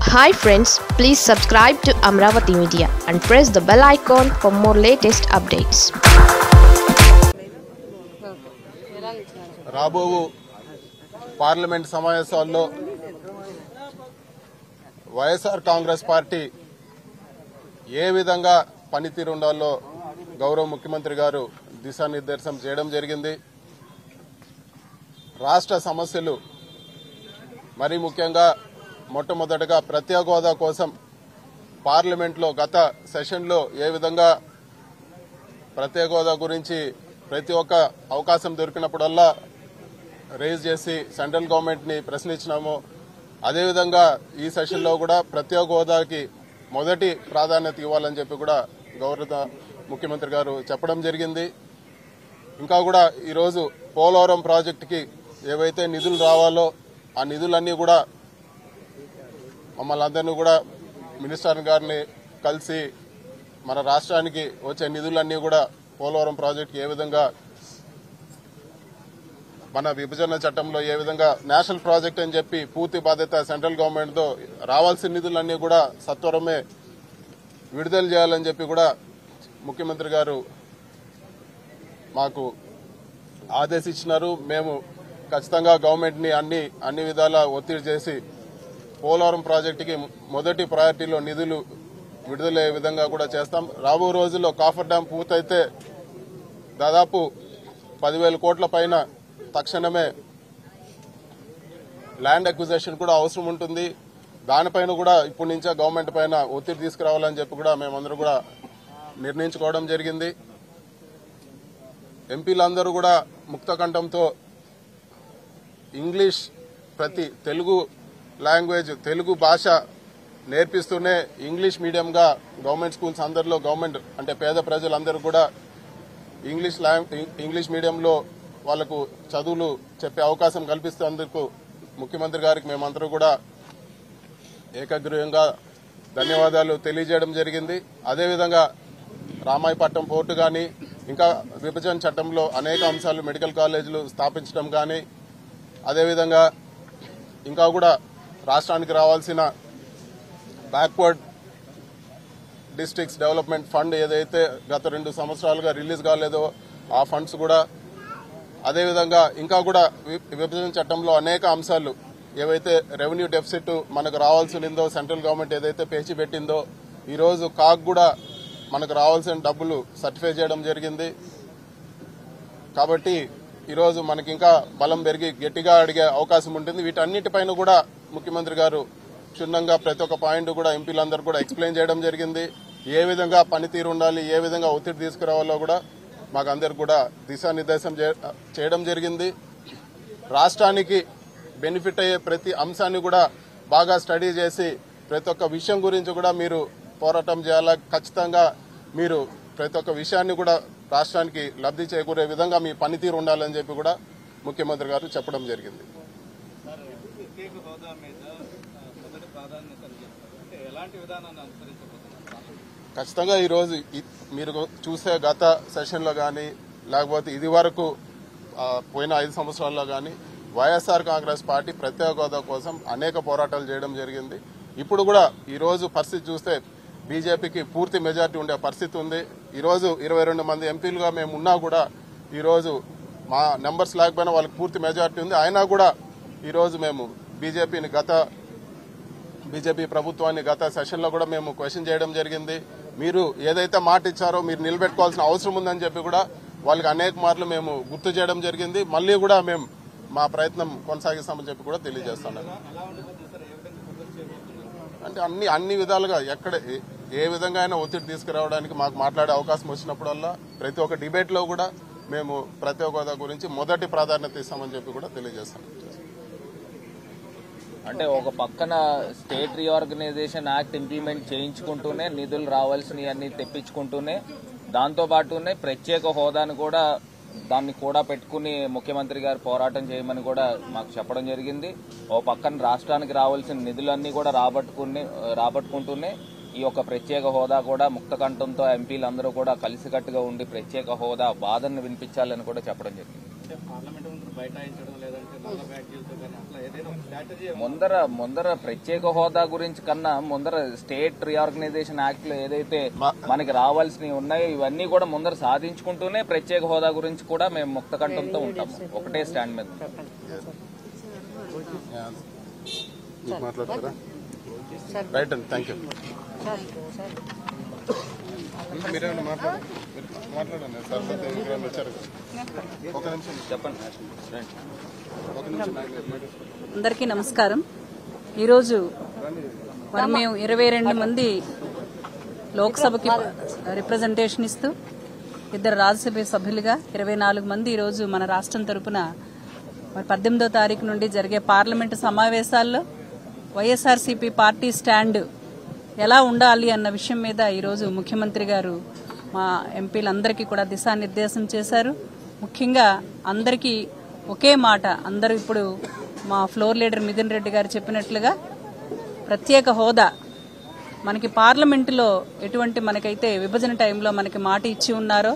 Hi friends please subscribe to Amaravati media and press the bell icon for more latest updates రాబో parliament సమావేశాల్లో YSR Congress party ఏ విధంగా పనితీరు ఉండాలో గౌరవ ముఖ్యమంత్రి గారు దిశానిర్దేశం చేయడం జరిగింది రాష్ట్ర సమస్యలు మరీ ముఖ్యంగా మొట్టమొదటగా ప్రత్యేక హోదా కోసం పార్లమెంట్లో గత సెషన్లో ఏ విధంగా ప్రత్యేక హోదా గురించి ప్రతి ఒక్క అవకాశం దొరికినప్పుడల్లా రేజ్ చేసి సెంట్రల్ గవర్నమెంట్ని ప్రశ్నించినాము అదేవిధంగా ఈ సెషన్లో కూడా ప్రత్యేక హోదాకి మొదటి ప్రాధాన్యత ఇవ్వాలని చెప్పి కూడా గౌరవ ముఖ్యమంత్రి గారు చెప్పడం జరిగింది ఇంకా కూడా ఈరోజు పోలవరం ప్రాజెక్టుకి ఏవైతే నిధులు రావాలో ఆ నిధులన్నీ కూడా మమ్మల్ని అందరినీ కూడా మినిస్టర్ గారిని కలిసి మన రాష్ట్రానికి వచ్చే నిధులన్నీ కూడా పోలవరం ప్రాజెక్టుకి ఏ విధంగా మన విభజన చట్టంలో ఏ విధంగా నేషనల్ ప్రాజెక్ట్ అని చెప్పి పూర్తి బాధ్యత సెంట్రల్ గవర్నమెంట్తో రావాల్సిన నిధులన్నీ కూడా సత్వరమే విడుదల చేయాలని చెప్పి కూడా ముఖ్యమంత్రి గారు మాకు ఆదేశించినారు మేము ఖచ్చితంగా గవర్నమెంట్ని అన్ని అన్ని విధాల ఒత్తిడి చేసి పోలవరం ప్రాజెక్టుకి మొదటి ప్రయారిటీలో నిధులు విడుదలయ్యే విధంగా కూడా చేస్తాం రాబో రోజుల్లో కాఫర్ డ్యాం పూర్తయితే దాదాపు పదివేల కోట్ల పైన తక్షణమే ల్యాండ్ అక్విజిషన్ కూడా అవసరం ఉంటుంది దానిపైన కూడా ఇప్పటి నుంచే గవర్నమెంట్ పైన ఒత్తిడి తీసుకురావాలని చెప్పి కూడా మేమందరూ కూడా నిర్ణయించుకోవడం జరిగింది ఎంపీలందరూ కూడా ముక్తకంఠంతో ఇంగ్లీష్ ప్రతి తెలుగు లాంగ్వేజ్ తెలుగు భాష నేర్పిస్తూనే ఇంగ్లీష్ మీడియంగా గవర్నమెంట్ స్కూల్స్ అందరిలో గవర్నమెంట్ అంటే పేద ప్రజలందరూ కూడా ఇంగ్లీష్ లాంగ్ ఇంగ్లీష్ మీడియంలో వాళ్ళకు చదువులు చెప్పే అవకాశం కల్పిస్తేందుకు ముఖ్యమంత్రి గారికి మేమందరూ కూడా ఏకగ్రీవంగా ధన్యవాదాలు తెలియజేయడం జరిగింది అదేవిధంగా రామాయపట్నం పోర్టు కానీ ఇంకా విభజన చట్టంలో అనేక అంశాలు మెడికల్ కాలేజీలు స్థాపించడం కానీ అదేవిధంగా ఇంకా కూడా రాష్ట్రానికి రావాల్సిన బ్యాక్వర్డ్ డిస్ట్రిక్ట్స్ డెవలప్మెంట్ ఫండ్ ఏదైతే గత రెండు సంవత్సరాలుగా రిలీజ్ కాలేదో ఆ ఫండ్స్ కూడా అదేవిధంగా ఇంకా కూడా వి- విభజన చట్టంలో అనేక అంశాలు ఏవైతే రెవెన్యూ డెఫిసిట్ మనకు రావాల్సిందో సెంట్రల్ గవర్నమెంట్ ఏదైతే పేచి పెట్టిందో ఈరోజు కాక్ కూడా మనకు రావాల్సిన డబ్బులు సర్టిఫై చేయడం జరిగింది కాబట్టి ఈరోజు మనకి ఇంకా బలం పెరిగి గట్టిగా అడిగే అవకాశం ఉంటుంది వీటన్నిటిపైన కూడా ముఖ్యమంత్రి గారు క్షుణ్ణంగా ప్రతి ఒక్క పాయింట్ కూడా ఎంపీలందరూ కూడా ఎక్స్ప్లెయిన్ చేయడం జరిగింది ఏ విధంగా పనితీరు ఉండాలి ఏ విధంగా ఒత్తిడి తీసుకురావాలో కూడా మాకు అందరికి కూడా దిశానిర్దేశం చే- చేయడం జరిగింది రాష్ట్రానికి బెనిఫిట్ అయ్యే ప్రతి అంశాన్ని కూడా బాగా స్టడీ చేసి ప్రతి ఒక్క విషయం గురించి కూడా మీరు పోరాటం చేయాలా ఖచ్చితంగా మీరు ప్రతి ఒక్క విషయాన్ని కూడా రాష్ట్రానికి లబ్ధి చేకూరే విధంగా మీ పనితీరు ఉండాలని చెప్పి కూడా ముఖ్యమంత్రి గారు చెప్పడం జరిగింది ప్రత్యేక హోదా మీద ఆ, మొదటి ప్రాధాన్యత అని చెప్తారు అంటే ఎలాంటి విధానాన్ని అనుసరించబోతున్నారు ఖచ్చితంగా ఈరోజు ఇ- మీరు చూసే గత సెషన్లో కానీ లేకపోతే ఇది వరకు ఆ, పోయిన ఐదు సంవత్సరాల్లో కానీ వైఎస్ఆర్ కాంగ్రెస్ పార్టీ ప్రత్యేక హోదా కోసం అనేక పోరాటాలు చేయడం జరిగింది ఇప్పుడు కూడా ఈరోజు పరిస్థితి చూస్తే బీజేపీకి పూర్తి మెజార్టీ ఉండే పరిస్థితి ఉంది ఈరోజు ఇరవై రెండు మంది ఎంపీలుగా మేము ఉన్నా కూడా ఈరోజు మా నెంబర్స్ లేకపోయినా వాళ్ళకి పూర్తి మెజార్టీ ఉంది అయినా కూడా ఈరోజు మేము బీజేపీని గత బీజేపీ ప్రభుత్వాన్ని గత సెషన్లో కూడా మేము క్వశ్చన్ చేయడం జరిగింది మీరు ఏదైతే మాట ఇచ్చారో మీరు నిలబెట్టుకోవాల్సిన అవసరం ఉందని చెప్పి కూడా వాళ్ళకి అనేక మార్లు మేము గుర్తు చేయడం జరిగింది మళ్ళీ కూడా మేము మా ప్రయత్నం కొనసాగిస్తామని చెప్పి కూడా తెలియజేస్తున్నాను అంటే అన్ని అన్ని విధాలుగా ఎక్కడ ఏ- ఏ విధంగా అయినా ఒత్తిడి తీసుకురావడానికి మాకు మాట్లాడే అవకాశం వచ్చినప్పుడల్లా ప్రతి ఒక్క డిబేట్లో కూడా మేము ప్రత్యేక హోదా గురించి మొదటి ప్రాధాన్యత ఇస్తామని చెప్పి కూడా తెలియజేస్తాను అంటే ఒక పక్కన స్టేట్ రీఆర్గనైజేషన్ యాక్ట్ ఇంప్లిమెంట్ చేయించుకుంటూనే నిధులు రావాల్సినవి అన్ని తెప్పించుకుంటూనే దాంతో పాటునే ప్రత్యేక హోదాను కూడా దాన్ని కూడా పెట్టుకుని ముఖ్యమంత్రి గారు పోరాటం చేయమని కూడా మాకు చెప్పడం జరిగింది ఓ పక్కన రాష్ట్రానికి రావాల్సిన నిధులన్నీ కూడా రాబట్టుకుని రాబట్టుకుంటూనే ఈ యొక్క ప్రత్యేక హోదా కూడా ముక్తకంఠంతో ఎంపీలందరూ కూడా కలిసికట్టుగా ఉండి ప్రత్యేక హోదా బాధను వినిపించాలని కూడా చెప్పడం జరిగింది అంటే పార్లమెంట్ ముందు బైఠాయించడం లేదంటే నల్ల బ్యాడ్జీలతో కానీ అట్లా ఏదైనా ఒక స్ట్రాటజీ ముందర ముందర ప్రత్యేక హోదా గురించి కన్నా ముందర స్టేట్ రీఆర్గనైజేషన్ యాక్ట్ లో ఏదైతే మనకి రావాల్సినవి ఉన్నాయో ఇవన్నీ కూడా ముందర సాధించుకుంటూనే ప్రత్యేక హోదా గురించి కూడా మేము ముక్త కంఠంతో ఉంటాము ఒకటే స్టాండ్ మీద మీకు మాట్లాడతారా రైట్ అండి థ్యాంక్ యూ మీరేమైనా మాట్లాడు మీరు మాట్లాడండి సరస్వతి ఇంకేమైనా వచ్చారు కదా. ఒక నిమిషం చెప్పండి రండి. ఒక నిమిషం మాట్లాడండి. అందరికీ నమస్కారం ఈరోజు మరి మేము ఇరవై రెండు మంది లోక్సభకి రిప్రజెంటేషన్ ఇస్తూ ఇద్దరు రాజ్యసభ సభ్యులుగా ఇరవై నాలుగు మంది ఈరోజు మన రాష్ట్రం తరపున మరి పద్దెనిమిదో తారీఖు నుండి జరిగే పార్లమెంటు సమావేశాల్లో వైఎస్ఆర్సీపీ పార్టీ స్టాండ్ ఎలా ఉండాలి అన్న విషయం మీద ఈరోజు ముఖ్యమంత్రి గారు మా ఎంపీలందరికీ కూడా దిశానిర్దేశం చేశారు ముఖ్యంగా అందరికీ ఒకే మాట అందరూ ఇప్పుడు మా ఫ్లోర్ లీడర్ మిథున్ రెడ్డి గారు చెప్పినట్లుగా ప్రత్యేక హోదా మనకి పార్లమెంటులో ఎటువంటి మనకైతే విభజన టైంలో మనకి మాట ఇచ్చి ఉన్నారో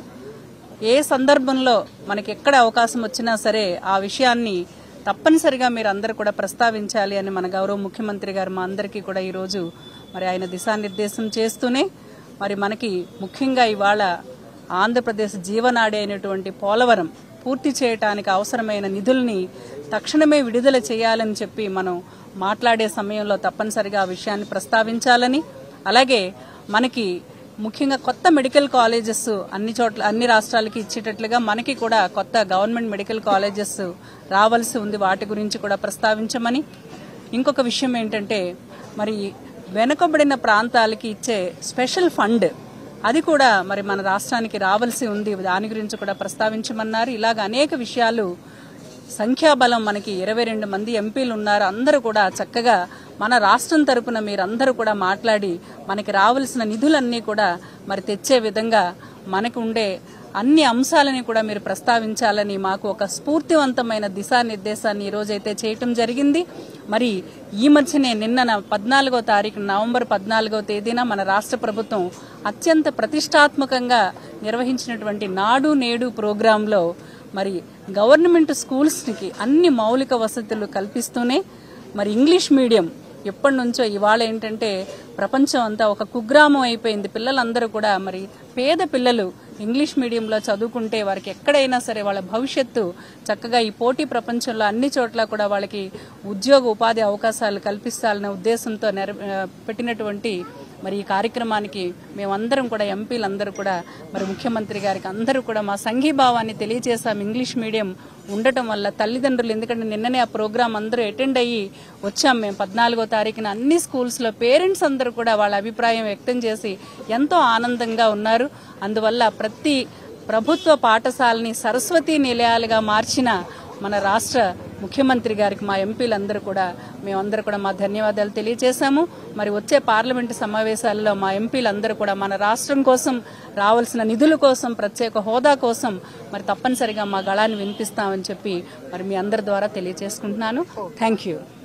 ఏ సందర్భంలో మనకి ఎక్కడ అవకాశం వచ్చినా సరే ఆ విషయాన్ని తప్పనిసరిగా మీరు అందరూ కూడా ప్రస్తావించాలి అని మన గౌరవ ముఖ్యమంత్రి గారు మా అందరికీ కూడా ఈరోజు మరి ఆయన దిశానిర్దేశం చేస్తూనే మరి మనకి ముఖ్యంగా ఇవాళ ఆంధ్రప్రదేశ్ జీవనాడి అయినటువంటి పోలవరం పూర్తి చేయటానికి అవసరమైన నిధుల్ని తక్షణమే విడుదల చేయాలని చెప్పి మనం మాట్లాడే సమయంలో తప్పనిసరిగా ఆ విషయాన్ని ప్రస్తావించాలని అలాగే మనకి ముఖ్యంగా కొత్త మెడికల్ కాలేజెస్ అన్ని చోట్ల అన్ని రాష్ట్రాలకి ఇచ్చేటట్లుగా మనకి కూడా కొత్త గవర్నమెంట్ మెడికల్ కాలేజెస్ రావాల్సి ఉంది వాటి గురించి కూడా ప్రస్తావించమని ఇంకొక విషయం ఏంటంటే మరి వెనుకబడిన ప్రాంతాలకి ఇచ్చే స్పెషల్ ఫండ్ అది కూడా మరి మన రాష్ట్రానికి రావాల్సి ఉంది దాని గురించి కూడా ప్రస్తావించమన్నారు ఇలాగ అనేక విషయాలు సంఖ్యాబలం మనకి ఇరవై రెండు మంది ఎంపీలు ఉన్నారు అందరూ కూడా చక్కగా మన రాష్ట్రం తరపున మీరందరూ కూడా మాట్లాడి మనకి రావాల్సిన నిధులన్నీ కూడా మరి తెచ్చే విధంగా మనకు ఉండే అన్ని అంశాలని కూడా మీరు ప్రస్తావించాలని మాకు ఒక స్ఫూర్తివంతమైన దిశానిర్దేశాన్ని ఈరోజైతే చేయటం జరిగింది మరి ఈ మధ్యనే నిన్న పద్నాలుగో తారీఖు నవంబర్ పద్నాలుగో తేదీన మన రాష్ట్ర ప్రభుత్వం అత్యంత ప్రతిష్టాత్మకంగా నిర్వహించినటువంటి నాడు నేడు ప్రోగ్రాంలో మరి గవర్నమెంట్ స్కూల్స్కి అన్ని మౌలిక వసతులు కల్పిస్తూనే మరి ఇంగ్లీష్ మీడియం ఎప్పటి నుంచో ఇవాళ ఏంటంటే ప్రపంచం అంతా ఒక కుగ్రామం అయిపోయింది పిల్లలందరూ కూడా మరి పేద పిల్లలు ఇంగ్లీష్ మీడియంలో చదువుకుంటే వారికి ఎక్కడైనా సరే వాళ్ళ భవిష్యత్తు చక్కగా ఈ పోటీ ప్రపంచంలో అన్ని చోట్ల కూడా వాళ్ళకి ఉద్యోగ ఉపాధి అవకాశాలు కల్పిస్తాలనే ఉద్దేశంతో నెర పెట్టినటువంటి మరి ఈ కార్యక్రమానికి మేమందరం కూడా ఎంపీలందరూ కూడా మరి ముఖ్యమంత్రి గారికి అందరూ కూడా మా సంఘీభావాన్ని తెలియజేశాం ఇంగ్లీష్ మీడియం ఉండటం వల్ల తల్లిదండ్రులు ఎందుకంటే నిన్ననే ఆ ప్రోగ్రాం అందరూ అటెండ్ అయ్యి వచ్చాం మేము పద్నాలుగో తారీఖున అన్ని స్కూల్స్లో పేరెంట్స్ అందరూ కూడా వాళ్ళ అభిప్రాయం వ్యక్తం చేసి ఎంతో ఆనందంగా ఉన్నారు అందువల్ల ప్రతి ప్రభుత్వ పాఠశాలని సరస్వతి నిలయాలుగా మార్చిన మన రాష్ట్ర ముఖ్యమంత్రి గారికి మా ఎంపీలందరూ కూడా మేమందరూ కూడా మా ధన్యవాదాలు తెలియజేశాము మరి వచ్చే పార్లమెంటు సమావేశాలలో మా ఎంపీలందరూ కూడా మన రాష్ట్రం కోసం రావాల్సిన నిధుల కోసం ప్రత్యేక హోదా కోసం మరి తప్పనిసరిగా మా గళాన్ని వినిపిస్తామని చెప్పి మరి మీ అందరి ద్వారా తెలియజేసుకుంటున్నాను థ్యాంక్ యూ